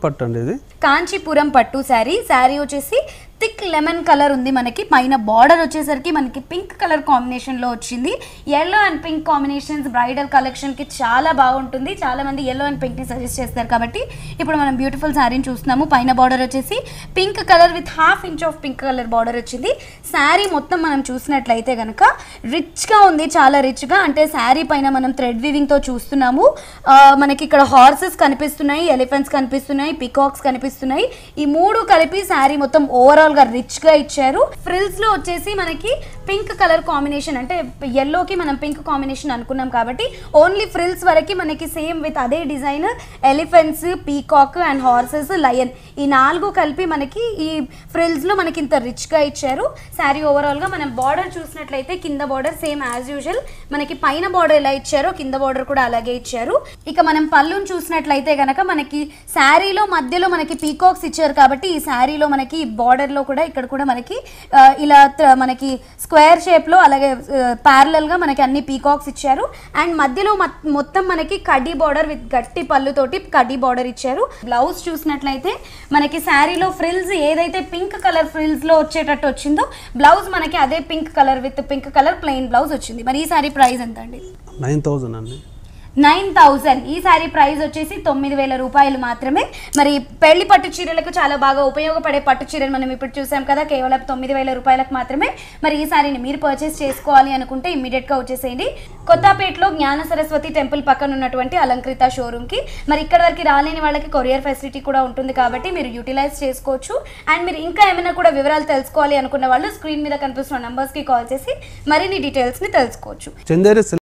పట్టు అండి ఇది కాంచీపురం పట్టు శారీ శారీ వచ్చేసి థిక్ లెమన్ కలర్ ఉంది మనకి పైన బార్డర్ వచ్చేసరికి మనకి పింక్ కలర్ కాంబినేషన్లో వచ్చింది yellow and pink combinations bridal కలెక్షన్కి చాలా బాగుంటుంది చాలా మంది ఎల్లో అండ్ పింక్ని సజెస్ట్ చేస్తారు కాబట్టి ఇప్పుడు మనం బ్యూటిఫుల్ శారీని చూస్తున్నాము పైన బార్డర్ వచ్చేసి pink colour with half inch of pink colour border వచ్చింది శారీ మొత్తం మనం చూసినట్లయితే కనుక రిచ్గా ఉంది చాలా రిచ్గా అంటే శారీ పైన మనం థ్రెడ్ వీవింగ్తో చూస్తున్నాము ఆ, మనకి ఇక్కడ హార్సెస్ కనిపిస్తున్నాయి ఎలిఫెంట్స్ కనిపిస్తున్నాయి పికాక్స్ కనిపిస్తున్నాయి ఈ మూడు కలిపి శారీ మొత్తం ఓవరాల్ గా రిచ్ గా ఇచ్చారు ఫ్రిల్స్ లో వచ్చేసి మనకి పింక్ కలర్ కాంబినేషన్ అంటే ఎల్లోకి మనం పింక్ కాంబినేషన్ అనుకున్నాం కాబట్టి ఓన్లీ ఫ్రిల్స్ వరకు మనకి సేమ్ విత్ అదే design elephants peacock and horses lion ఈ నాలుగు కలిపి మనకి ఈ ఫ్రిల్స్ లో మనకి ఇంత రిచ్ గా ఇచ్చారు శారీ ఓవరాల్ గా మనం బార్డర్ చూసినట్లయితే కింద బార్డర్ సేమ్ యాజ్ యూజువల్ మనకి పైన బార్డర్ ఎలా ఇచ్చారో కింద బార్డర్ కూడా అలాగే ఇచ్చారు ఇక మనం పళ్ళుని చూసినట్లయితే గనక మనకి శారీలో మధ్యలో మనకి పీకాక్స్ ఇచ్చారు కాబట్టి ఈ శారీలో మనకి border లో కూడా ఇక్కడ కూడా మనకి ఆ, ఇలా త- మనకి స్క్వేర్ షేప్లో అలాగే ప్యారలల్ గా మనకి అన్ని పీకాక్స్ ఇచ్చారు అండ్ మధ్యలో మత్- మొత్తం మనకి కడ్డీ బార్డర్ విత్ గట్టి పళ్ళుతోటి కడ్డీ బార్డర్ ఇచ్చారు బ్లౌజ్ చూసినట్లయితే మనకి శారీలో ఫ్రిల్స్ ఏదైతే పింక్ కలర్ ఫ్రిల్స్ లో వచ్చేటట్టు వచ్చిందో బ్లౌజ్ మనకి అదే pink colour with pink colour plain blouse వచ్చింది మరి ఈ సారీ ప్రైస్ ఎంత అండి నైన్ థౌజండ్ అండి నైన్ థౌజండ్ ఈ సారీ ప్రైస్ వచ్చేసి తొమ్మిది వేల రూపాయలు మాత్రమే మరి పెళ్లి పట్టు చీరలకు చాలా బాగా ఉపయోగపడే పట్టు చీరలు మనం ఇప్పుడు చూసాం కదా కేవలం తొమ్మిది వేల రూపాయలకు మాత్రమే మరి ఈ సారీని మీరు పర్చేస్ చేసుకోవాలి అనుకుంటే ఇమ్మీడియట్గా వచ్చేసేయండి కొత్తపేటలో జ్ఞాన సరస్వతి టెంపుల్ పక్కన ఉన్నటువంటి అలంకృత షోరూమ్కి మరి ఇక్కడ వరకు రాలేని వాళ్ళకి కొరియర్ ఫెసిలిటీ కూడా ఉంటుంది కాబట్టి మీరు యూటిలైజ్ చేసుకోవచ్చు అండ్ మీరు ఇంకా ఏమైనా కూడా వివరాలు తెలుసుకోవాలి అనుకున్న వాళ్ళు స్క్రీన్ మీద కనిపిస్తున్న నంబర్స్కి కాల్ చేసి మరిన్ని డీటెయిల్స్ని తెలుసుకోవచ్చు చందేరి